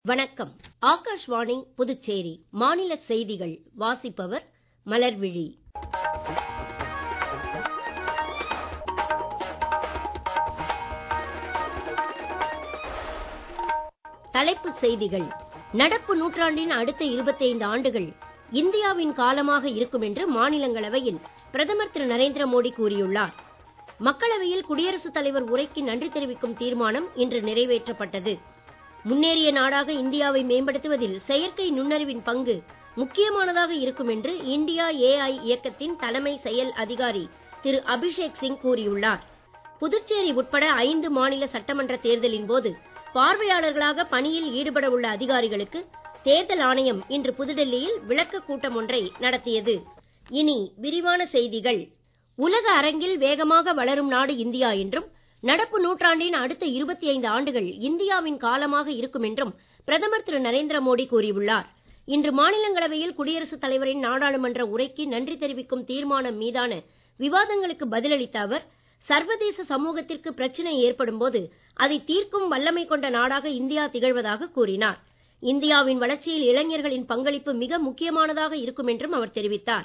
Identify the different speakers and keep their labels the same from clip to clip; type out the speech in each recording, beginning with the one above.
Speaker 1: வணக்கம் ஆகாஷ்வாணி புதுச்சேரி மாநில செய்திகள் வாசிப்பவர் மலர்விழி தலைப்புச் செய்திகள் நடப்பு நூற்றாண்டின் அடுத்த 25 ஆண்டுகள் இந்தியாவின் காலமாக இருக்கும் என்று மாநிலங்களவையில் பிரதமர் திரு நரேந்திர மோடி கூறியுள்ளார் மக்களவையில் குடியரசுத் தலைவர் உரைக்கு நன்றி தெரிவிக்கும் தீர்மானம் இன்று நிறைவேற்றப்பட்டது முன்னேறிய நாடாக இந்தியாவை மேம்படுத்துவதில் செயற்கை நுண்ணறிவின் பங்கு முக்கியமானதாக இருக்கும் என்று இந்தியா ஏஐ இயக்கத்தின் தலைமை செயல் அதிகாரி திரு அபிஷேக் சிங் கூறியுள்ளார் புதுச்சேரி உட்பட ஐந்து மாநில சட்டமன்ற தேர்தலின் போது பார்வையாளர்களாக பணியில் ஈடுபட உள்ள அதிகாரிகளுக்கு தேர்தல் ஆணையம் இன்று புதுடெல்லியில் விளக்கக் கூட்டம் ஒன்றை நடத்தியது இனி விரிவான செய்திகள் உலக அரங்கில் வேகமாக வளரும் நாடு இந்தியா என்றும் நடப்பு நூற்றாண்டின் அடுத்த 25 ஆண்டுகள் இந்தியாவின் காலமாக இருக்கும் என்றும் பிரதமர் திரு நரேந்திர மோடி கூறியுள்ளார் இன்று மாநிலங்களவையில் குடியரசுத் தலைவரின் நாடாளுமன்ற உரைக்கு நன்றி தெரிவிக்கும் தீர்மானம் மீதான விவாதங்களுக்கு பதிலளித்த அவர் சர்வதேச சமூகத்திற்கு பிரச்சனை ஏற்படும் போது அதை தீர்க்கும் வல்லமை கொண்ட நாடாக இந்தியா திகழ்வதாக கூறினார் இந்தியாவின் வளர்ச்சியில் இளைஞர்களின் பங்களிப்பு மிக முக்கியமானதாக இருக்கும் என்றும் அவர் தெரிவித்தார்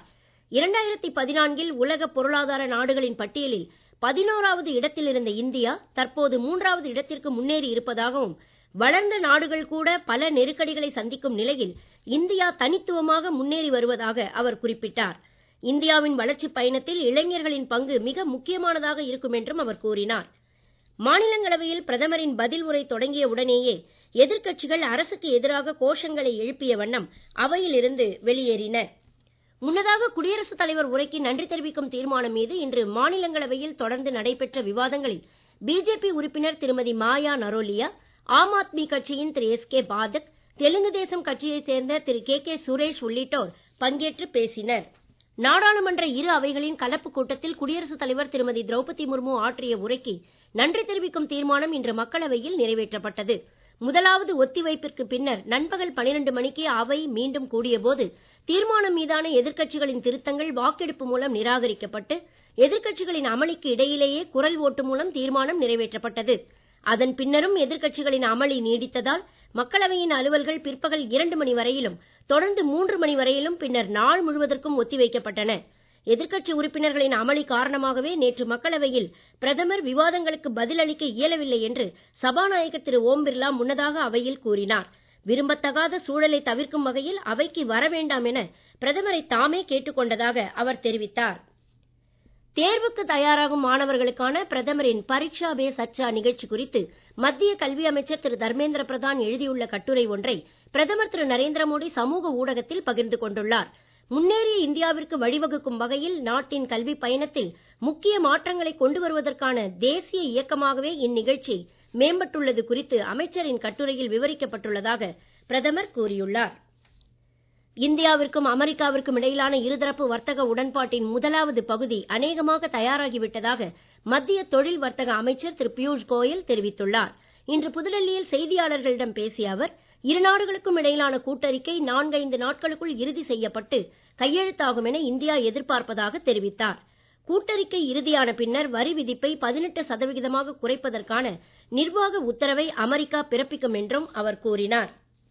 Speaker 1: 2014இல் உலக பொருளாதார நாடுகளின் பட்டியலில் பதினோராவது இடத்தில் இருந்த இந்தியா தற்போது மூன்றாவது இடத்திற்கு முன்னேறி இருப்பதாகவும் வளர்ந்த நாடுகள் கூட பல நெருக்கடிகளை சந்திக்கும் நிலையில் இந்தியா தனித்துவமாக முன்னேறி வருவதாக அவர் குறிப்பிட்டார் இந்தியாவின் வளர்ச்சிப் பயணத்தில் இளைஞர்களின் பங்கு மிக முக்கியமானதாக இருக்கும் என்றும் அவர் கூறினார் மாநிலங்களவையில் பிரதமரின் பதில் உரை தொடங்கிய உடனேயே எதிர்க்கட்சிகள் அரசுக்கு எதிராக கோஷங்களை எழுப்பிய வண்ணம் அவையிலிருந்து வெளியேறின முன்னதாக குடியரசுத் தலைவர் உரைக்கு நன்றி தெரிவிக்கும் தீர்மானம் மீது இன்று மாநிலங்களவையில் தொடர்ந்து நடைபெற்ற விவாதங்களில் பிஜேபி உறுப்பினர் திருமதி மாயா நரோலியா ஆம் ஆத்மி கட்சியின் திரு எஸ் கே பாதக் தெலுங்கு தேசம் கட்சியைச் சேர்ந்த திரு கே கே சுரேஷ் உள்ளிட்டோர் பங்கேற்று பேசினர் நாடாளுமன்ற இரு அவைகளின் கலப்பு கூட்டத்தில் குடியரசுத் தலைவர் திருமதி திரௌபதி முர்மு ஆற்றிய உரைக்கு நன்றி தெரிவிக்கும் தீர்மானம் இன்று மக்களவையில் நிறைவேற்றப்பட்டது முதலாவது ஒத்திவைப்பிற்கு பின்னர் நண்பகல் 12 மணிக்கு அவை மீண்டும் கூடியபோது தீர்மானம் மீதான எதிர்க்கட்சிகளின் திருத்தங்கள் வாக்கெடுப்பு மூலம் நிராகரிக்கப்பட்டு எதிர்க்கட்சிகளின் அமளிக்கு இடையிலேயே குரல் ஓட்டு மூலம் தீர்மானம் நிறைவேற்றப்பட்டது அதன் பின்னரும் எதிர்க்கட்சிகளின் அமளி நீடித்ததால் மக்களவையின் அலுவல்கள் பிற்பகல் இரண்டு மணி வரையிலும் தொடர்ந்து மூன்று மணி வரையிலும் பின்னர் நாள் முழுவதற்கும் ஒத்திவைக்கப்பட்டன எதிர்க்கட்சி உறுப்பினர்களின் அமளி காரணமாகவே நேற்று மக்களவையில் பிரதமர் விவாதங்களுக்கு பதிலளிக்க இயலவில்லை என்று சபாநாயகர் திரு ஓம் பிர்லா முன்னதாக அவையில் கூறினார் விரும்பத்தகாத சூழலை தவிர்க்கும் வகையில் அவைக்கு வர வேண்டாம் என பிரதமரை தாமே கேட்டுக் கொண்டதாக அவர் தெரிவித்தார் தேர்வுக்கு தயாராகும் மாணவர்களுக்கான பிரதமரின் பரீட்சா பே சர்ச்சா நிகழ்ச்சி குறித்து மத்திய கல்வி அமைச்சர் திரு தர்மேந்திர பிரதான் எழுதியுள்ள கட்டுரை ஒன்றை பிரதமர் திரு நரேந்திர மோடி சமூக ஊடகத்தில் பகிர்ந்து கொண்டுள்ளார் முன்னேறிய இந்தியாவிற்கு வழிவகுக்கும் வகையில் நாட்டின் கல்வி பயணத்தில் முக்கிய மாற்றங்களை கொண்டு வருவதற்கான தேசிய இயக்கமாகவே இந்நிகழ்ச்சி மேம்பட்டுள்ளது குறித்து அமைச்சரின் கட்டுரையில் விவரிக்கப்பட்டுள்ளதாக பிரதமர் கூறியுள்ளார் இந்தியாவிற்கும் அமெரிக்காவிற்கும் இடையிலான இருதரப்பு வர்த்தக உடன்பாட்டின் முதலாவது பகுதி அநேகமாக தயாராகிவிட்டதாக மத்திய தொழில் வர்த்தக அமைச்சர் திரு பியூஷ் கோயல் தெரிவித்துள்ளார் இன்று புதுடெல்லியில் செய்தியாளர்களிடம் பேசிய அவர் இரு நாடுகளுக்கும் இடையிலான கூட்டறிக்கை நான்கைந்து நாட்களுக்குள் இறுதி செய்யப்பட்டு கையெழுத்தாகும் என இந்தியா எதிர்பார்ப்பதாக தெரிவித்தார் கூட்டறிக்கை இறுதியான பின்னர் வரி விதிப்பை பதினெட்டு சதவிகிதமாக குறைப்பதற்கான நிர்வாக உத்தரவை அமெரிக்கா பிறப்பிக்கும் என்றும் அவர் கூறினார்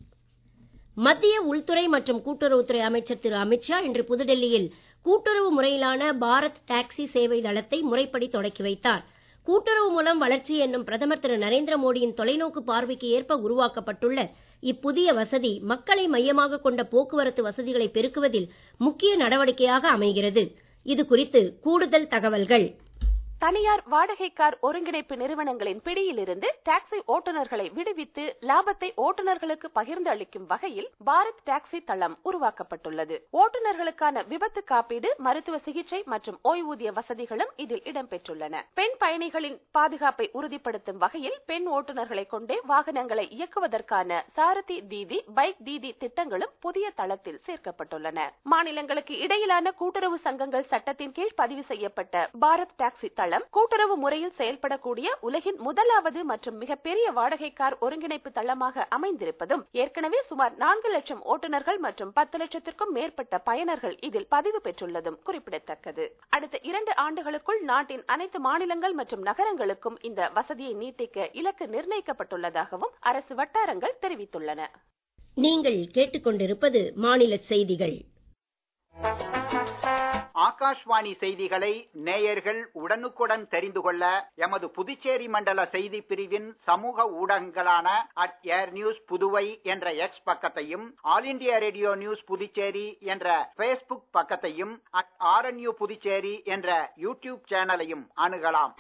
Speaker 1: மத்திய உள்துறை மற்றும் கூட்டுறவுத்துறை அமைச்சர் திரு அமித்ஷா இன்று புதுடெல்லியில் கூட்டுறவு முறையிலான பாரத் டாக்ஸி சேவை தளத்தை முறைப்படி தொடக்கி வைத்தார் கூட்டுறவு மூலம் வளர்ச்சி என்னும் பிரதமர் திரு நரேந்திர மோடியின் தொலைநோக்கு பார்வைக்கு ஏற்ப உருவாக்கப்பட்டுள்ள இப்புதிய வசதி மக்களை மையமாக கொண்ட போக்குவரத்து வசதிகளை பெருக்குவதில் முக்கிய நடவடிக்கையாக அமைகிறது இது குறித்து கூடுதல் தகவல்கள்
Speaker 2: தனியார் வாடகை கார் ஒருங்கிணைப்பு நிறுவனங்களின் பிடியிலிருந்து டாக்ஸி ஓட்டுநர்களை விடுவித்து லாபத்தை ஓட்டுநர்களுக்கு பகிர்ந்து அளிக்கும் வகையில் பாரத் டாக்ஸி தளம் உருவாக்கப்பட்டுள்ளது ஓட்டுநர்களுக்கான விபத்து காப்பீடு மருத்துவ சிகிச்சை மற்றும் ஓய்வூதிய வசதிகளும் இதில் இடம்பெற்றுள்ளன பெண் பயணிகளின் பாதுகாப்பை உறுதிப்படுத்தும் வகையில் பெண் ஓட்டுநர்களை கொண்டே வாகனங்களை இயக்குவதற்கான சாரதி தீதி பைக் தீதி திட்டங்களும் புதிய தளத்தில் சேர்க்கப்பட்டுள்ளன மாநிலங்களுக்கு இடையிலான கூட்டுறவு சங்கங்கள் சட்டத்தின் கீழ் பதிவு செய்யப்பட்ட பாரத் டாக்ஸி தளம் கூட்டுறவு முறையில் செயல்படக்கூடிய உலகின் முதலாவது மற்றும் மிகப்பெரிய வாடகை கார் ஒருங்கிணைப்பு தளமாக அமைந்திருப்பதும் ஏற்கனவே சுமார் நான்கு லட்சம் ஓட்டுநர்கள் மற்றும் பத்து லட்சத்திற்கும் மேற்பட்ட பயனர்கள் இதில் பதிவு பெற்றுள்ளதும் குறிப்பிடத்தக்கது அடுத்த இரண்டு ஆண்டுகளுக்குள் நாட்டின் அனைத்து மாநிலங்கள் மற்றும் நகரங்களுக்கும் இந்த வசதியை நீட்டிக்க இலக்கு நிர்ணயிக்கப்பட்டுள்ளதாகவும் அரசு வட்டாரங்கள் தெரிவித்துள்ளன
Speaker 1: நீங்கள் கேட்டுக்கொண்டிருப்பது மாநில செய்திகள்
Speaker 3: ஆகாஷ்வாணி செய்திகளை நேயர்கள் உடனுக்குடன் தெரிந்து கொள்ள எமது புதுச்சேரி மண்டல செய்தி பிரிவின் சமூக ஊடகங்களான அட் ஏர் நியூஸ் புதுவை என்ற எக்ஸ் பக்கத்தையும் all India radio news Puducherry என்ற பேஸ்புக் பக்கத்தையும் அட் ஆர்என்யூ புதுச்சேரி என்ற யூடியூப் சேனலையும் அணுகலாம்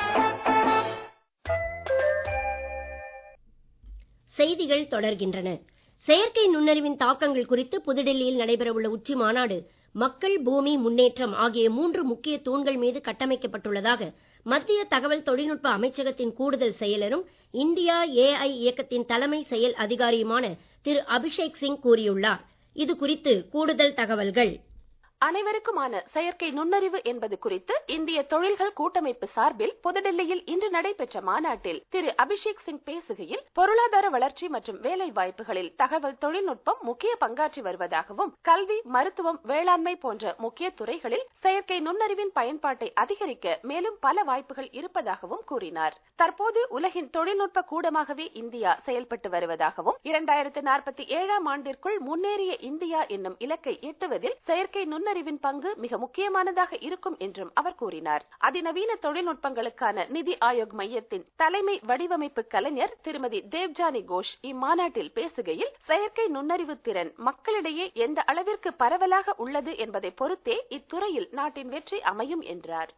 Speaker 1: செய்திகள் தொடர்கின்றன செயற்கை நுண்ணறிவின் தாக்கங்கள் குறித்து புதுடெல்லியில் நடைபெறவுள்ள உச்சி மாநாடு மக்கள் பூமி முன்னேற்றம் ஆகிய மூன்று முக்கிய தூண்கள் மீது கட்டமைக்கப்பட்டுள்ளதாக மத்திய தகவல் தொழில்நுட்ப அமைச்சகத்தின் கூடுதல் செயலரும் இந்தியா ஏஐ இயக்கத்தின் தலைமை செயல் அதிகாரியுமான திரு அபிஷேக் சிங் கூறியுள்ளார் இது குறித்து கூடுதல் தகவல்கள்
Speaker 2: அனைவருக்குமான செயற்கை நுண்ணறிவு என்பது குறித்து இந்திய தொழில்கள் கூட்டமைப்பு சார்பில் புதுடெல்லியில் இன்று நடைபெற்ற மாநாட்டில் திரு அபிஷேக் சிங் பேசுகையில் பொருளாதார வளர்ச்சி மற்றும் வேலை வாய்ப்புகளில் தகவல் தொழில்நுட்பம் முக்கிய பங்காற்றி வருவதாகவும் கல்வி மருத்துவம் வேளாண்மை போன்ற முக்கிய துறைகளில் செயற்கை நுண்ணறிவின் பயன்பாட்டை அதிகரிக்க மேலும் பல வாய்ப்புகள் இருப்பதாகவும் கூறினார் தற்போது உலகின் தொழில்நுட்ப கூடமாகவே இந்தியா செயல்பட்டு வருவதாகவும் இரண்டாயிரத்து நாற்பத்தி ஏழாம் ஆண்டிற்குள் முன்னேறிய இந்தியா என்னும் இலக்கை எட்டுவதில் செயற்கை நுண்ணறிவின் பங்கு மிக முக்கியமானதாக இருக்கும் என்றும் அவர் கூறினார் அதிநவீன தொழில்நுட்பங்களுக்கான நிதி ஆயோக் மையத்தின் தலைமை வடிவமைப்பு கலைஞர் திருமதி தேவ்ஜானி கோஷ் இம்மாநாட்டில் பேசுகையில் செயற்கை நுண்ணறிவு திறன் மக்களிடையே எந்த அளவிற்கு பரவலாக உள்ளது என்பதை பொறுத்தே இத்துறையில் நாட்டின் வெற்றி அமையும் என்றார்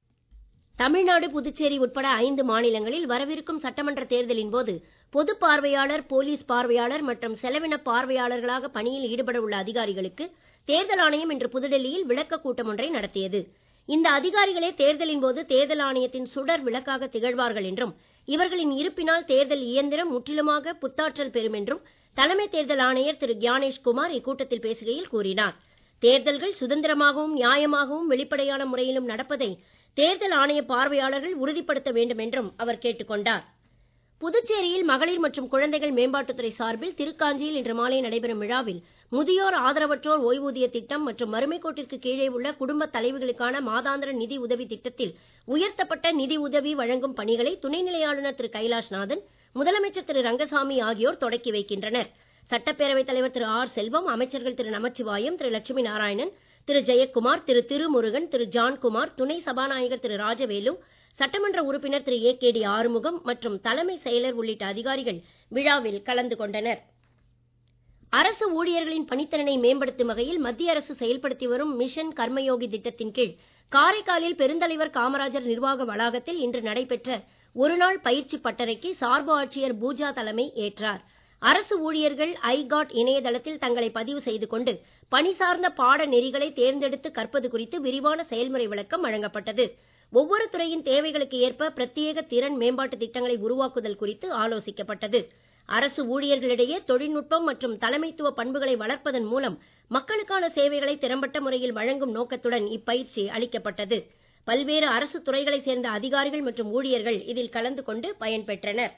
Speaker 1: தமிழ்நாடு புதுச்சேரி உட்பட ஐந்து மாநிலங்களில் வரவிருக்கும் சட்டமன்ற தேர்தலின் போது பொது பார்வையாளர் போலீஸ் பார்வையாளர் மற்றும் செலவின பார்வையாளர்களாக பணியில் ஈடுபட உள்ள அதிகாரிகளுக்கு தேர்தல் ஆணையம் இன்று புதுடெல்லியில் விளக்க கூட்டம் ஒன்றை நடத்தியது இந்த அதிகாரிகளே தேர்தலின் போது தேர்தல் ஆணையத்தின் சுடர் விளக்காக திகழ்வார்கள் என்றும் இவர்களின் இருப்பினால் தேர்தல் இயந்திரம் முற்றிலுமாக புத்தாற்றல் பெறும் என்றும் தலைமை தேர்தல் ஆணையர் திரு கியானேஷ் குமார் இக்கூட்டத்தில் பேசுகையில் கூறினார் தேர்தல்கள் சுதந்திரமாகவும் நியாயமாகவும் வெளிப்படையான முறையிலும் நடப்பதை தேர்தல் ஆணைய பார்வையாளர்கள் உறுதிப்படுத்த வேண்டும் என்றும் அவர் கேட்டுக் கொண்டார் புதுச்சேரியில் மகளிர் மற்றும் குழந்தைகள் மேம்பாட்டுத்துறை சார்பில் திருக்காஞ்சியில் இன்று மாலை நடைபெறும் விழாவில் முதியோர் ஆதரவற்றோர் ஓய்வூதிய திட்டம் மற்றும் வறுமை கோட்டிற்கு கீழே உள்ள குடும்ப தலைவிகளுக்கான மாதாந்திர நிதி உதவி திட்டத்தில் உயர்த்தப்பட்ட நிதி உதவி வழங்கும் பணிகளை துணைநிலை ஆளுநர் திரு கைலாஷ்நாதன் முதலமைச்சர் திரு ரங்கசாமி ஆகியோர் தொடக்கி வைக்கின்றனர் சட்டப்பேரவைத் தலைவர் திரு ஆர் செல்வம் அமைச்சர்கள் திரு நமச்சிவாயம் திரு லட்சுமி நாராயணன் திரு ஜெயக்குமார் திரு திருமுருகன் திரு ஜான்குமார் துணை சபாநாயகர் திரு ராஜவேலு சட்டமன்ற உறுப்பினர் திரு ஏ கே டி ஆறுமுகம் மற்றும் தலைமை செயலர் உள்ளிட்ட அதிகாரிகள் விழாவில் கலந்து கொண்டனர் அரசு ஊழியர்களின் பணித்திறனை மேம்படுத்தும் வகையில் மத்திய அரசு செயல்படுத்தி வரும் மிஷன் கர்மயோகி திட்டத்தின் கீழ் காரைக்காலில் பெருந்தலைவர் காமராஜர் நிர்வாக வளாகத்தில் இன்று நடைபெற்ற ஒருநாள் பயிற்சி பட்டறைக்கு சார்பு ஆட்சியர் பூஜா தலைமை ஏற்றார் அரசு ஊழியர்கள் ஐ காட் இணையதளத்தில் தங்களை பதிவு செய்து கொண்டு பணி சார்ந்த பாட நெறிகளை தேர்ந்தெடுத்து கற்பது குறித்து விரிவான செயல்முறை விளக்கம் வழங்கப்பட்டது ஒவ்வொரு துறையின் தேவைகளுக்கு ஏற்ப பிரத்யேக திறன் மேம்பாட்டு திட்டங்களை உருவாக்குதல் குறித்து ஆலோசிக்கப்பட்டது அரசு ஊழியர்களிடையே தொழில்நுட்பம் மற்றும் தலைமைத்துவ பண்புகளை வளர்ப்பதன் மூலம் மக்களுக்கான சேவைகளை திறம்பட்ட முறையில் வழங்கும் நோக்கத்துடன் இப்பயிற்சி அளிக்கப்பட்டது பல்வேறு அரசு துறைகளைச் சேர்ந்த அதிகாரிகள் மற்றும் ஊழியர்கள் இதில் கலந்து கொண்டு பயன்பெற்றனர்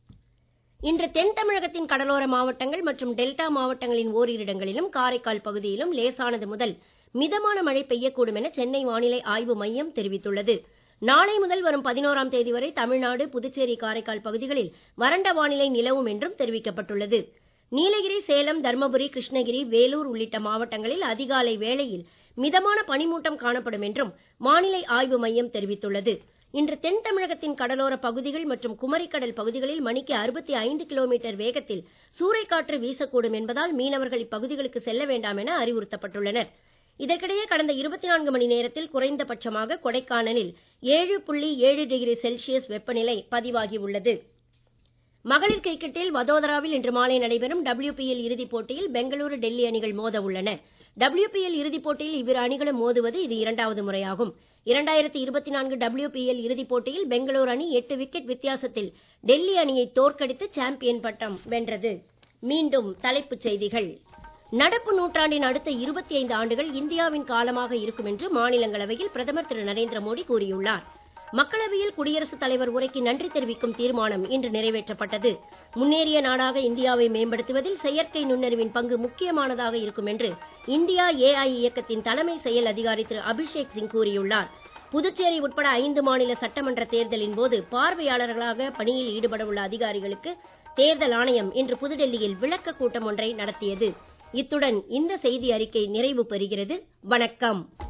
Speaker 1: இன்று தென் தமிழகத்தின் கடலோர மாவட்டங்கள் மற்றும் டெல்டா மாவட்டங்களின் ஓரிரு இடங்களிலும் காரைக்கால் பகுதியிலும் லேசானது முதல் மிதமான மழை பெய்யக்கூடும் என சென்னை வானிலை ஆய்வு மையம் தெரிவித்துள்ளது நாளை முதல் வரும் பதினோராம் தேதி வரை தமிழ்நாடு புதுச்சேரி காரைக்கால் பகுதிகளில் வறண்ட வானிலை நிலவும் என்றும் தெரிவிக்கப்பட்டுள்ளது நீலகிரி சேலம் தர்மபுரி கிருஷ்ணகிரி வேலூர் உள்ளிட்ட மாவட்டங்களில் அதிகாலை வேளையில் மிதமான பனிமூட்டம் காணப்படும் என்றும் வானிலை ஆய்வு மையம் தெரிவித்துள்ளது இன்று தென் தமிழகத்தின் கடலோர பகுதிகள் மற்றும் குமரிக்கடல் பகுதிகளில் மணிக்கு அறுபத்தி ஐந்து கிலோமீட்டர் வேகத்தில் சூறைக்காற்று வீசக்கூடும் என்பதால் மீனவர்கள் இப்பகுதிகளுக்கு செல்ல வேண்டாம் என அறிவுறுத்தப்பட்டுள்ளனர் இதற்கிடையே கடந்த இருபத்தி நான்கு மணி நேரத்தில் குறைந்தபட்சமாக கொடைக்கானலில் ஏழு புள்ளி ஏழு டிகிரி செல்சியஸ் வெப்பநிலை பதிவாகி உள்ளது மகளிர் கிரிக்கெட்டில் வதோதராவில் இன்று மாலை நடைபெறும் டபிள்யூபிஎல் இறுதிப் போட்டியில் பெங்களூரு டெல்லி அணிகள் மோத உள்ளன டபிள்யூபிஎல் இறுதிப் போட்டியில் இவ்விரு அணிகளும் மோதுவது இது இரண்டாவது முறையாகும் இரண்டாயிரத்தி இருபத்தி நான்கு டபிள்யூபிஎல் இறுதிப் போட்டியில் பெங்களூரு அணி எட்டு விக்கெட் வித்தியாசத்தில் டெல்லி அணியை தோற்கடித்து சாம்பியன் பட்டம் வென்றது மீண்டும் தலைப்புச் செய்திகள் நடப்பு நூற்றாண்டின் அடுத்த இருபத்தி ஐந்து ஆண்டுகள் இந்தியாவின் காலமாக இருக்கும் என்று மாநிலங்களவையில் பிரதமர் திரு நரேந்திர மோடி கூறியுள்ளார் மக்களவையில் குடியரசுத் தலைவர் உரைக்கு நன்றி தெரிவிக்கும் தீர்மானம் இன்று நிறைவேற்றப்பட்டது முன்னேறிய நாடாக இந்தியாவை மேம்படுத்துவதில் செயற்கை நுண்ணறிவின் பங்கு முக்கியமானதாக இருக்கும் என்று இந்தியா ஏஐ இயக்கத்தின் தலைமை செயல் அதிகாரி திரு அபிஷேக் சிங் கூறியுள்ளார் புதுச்சேரி உட்பட ஐந்து மாநில சட்டமன்ற தேர்தலின் போது பார்வையாளர்களாக பணியில் ஈடுபட உள்ள அதிகாரிகளுக்கு தேர்தல் ஆணையம் இன்று புதுடெல்லியில் விளக்க கூட்டம் ஒன்றை நடத்தியது இத்துடன் இந்த செய்தி அறிக்கை நிறைவு பெறுகிறது வணக்கம்